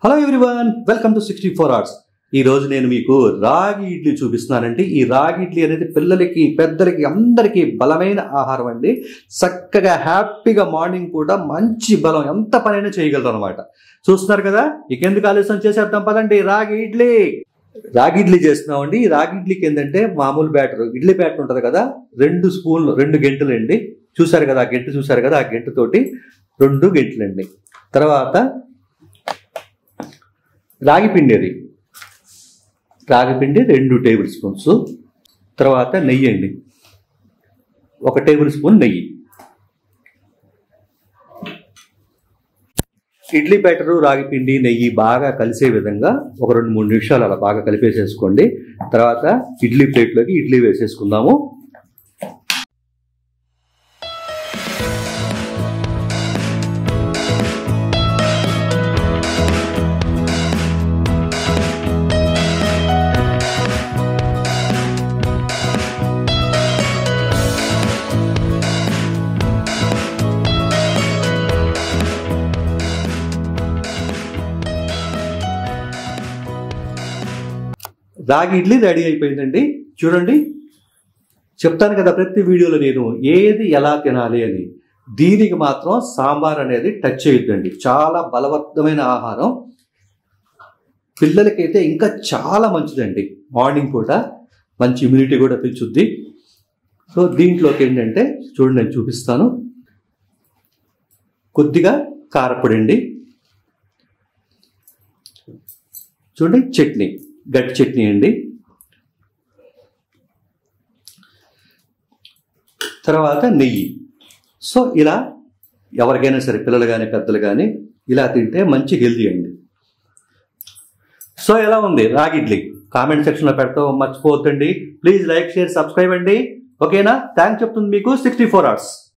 hello everyone welcome to sixty four hours ఈ రోజు నేను మీకు రాగి ఇడ్లీ చూపిస్తున్నానండి ఈ రాగి ఇడ్లీ అనేది పిల్లలకి పెద్దలకి అందరికీ బలమైన ఆహారం అండి చక్కగా హ్యాపీగా మార్నింగ్ కూడా మంచి బలం ఎంత పనైనా చేయగలరు అనమాట చూస్తున్నారు కదా ఇకెందుకు ఆలస్యం చేసేద్దాం పదండి రాగి ఇడ్లీ రాగి ఇడ్లీ చేస్తున్నామండి ఈ రాగి ఇడ్లీకి ఏంటంటే మామూలు బ్యాటర్ ఇడ్లీ బ్యాటర్ ఉంటుంది కదా రెండు స్పూన్లు రెండు గంటలు అండి చూసారు కదా ఆ గంట చూసారు కదా ఆ గంటతోటి రెండు గంటలండి తర్వాత రాగి పిండి అది రాగి పిండి రెండు టేబుల్ స్పూన్స్ తర్వాత నెయ్యి అండి ఒక టేబుల్ స్పూన్ నెయ్యి ఇడ్లీ బ్యాటరు రాగి పిండి నెయ్యి బాగా కలిసే విధంగా ఒక రెండు మూడు నిమిషాలు అలా బాగా కలిపేసేసుకోండి తర్వాత ఇడ్లీ ప్లేట్లోకి ఇడ్లీ వేసేసుకుందాము రాగి ఇడ్లీ రెడీ అయిపోయిందండి చూడండి చెప్తాను కదా ప్రతి వీడియోలో నేను ఏది ఎలా తినాలి అని దీనికి మాత్రం సాంబార్ అనేది టచ్ చేయొద్దండి చాలా బలవంతమైన ఆహారం పిల్లలకైతే ఇంకా చాలా మంచిదండి మార్నింగ్ పూట మంచి ఇమ్యూనిటీ కూడా పెంచుద్ది సో దీంట్లోకి ఏంటంటే చూడండి నేను చూపిస్తాను కొద్దిగా కారపొడి అండి చూడండి చట్నీ గట్టి చట్నీ అండి తర్వాత నెయ్యి సో ఇలా ఎవరికైనా సరే పిల్లలు కానీ పెద్దలు కానీ ఇలా తింటే మంచి హెల్తీ అండి సో ఎలా ఉంది రాగి ఇడ్లీ కామెంట్ సెక్షన్లో పెడతాం మర్చిపోవద్దండి ప్లీజ్ లైక్ షేర్ సబ్స్క్రైబ్ అండి ఓకేనా థ్యాంక్స్ చెప్తుంది మీకు సిక్స్టీ ఫోర్ అవర్స్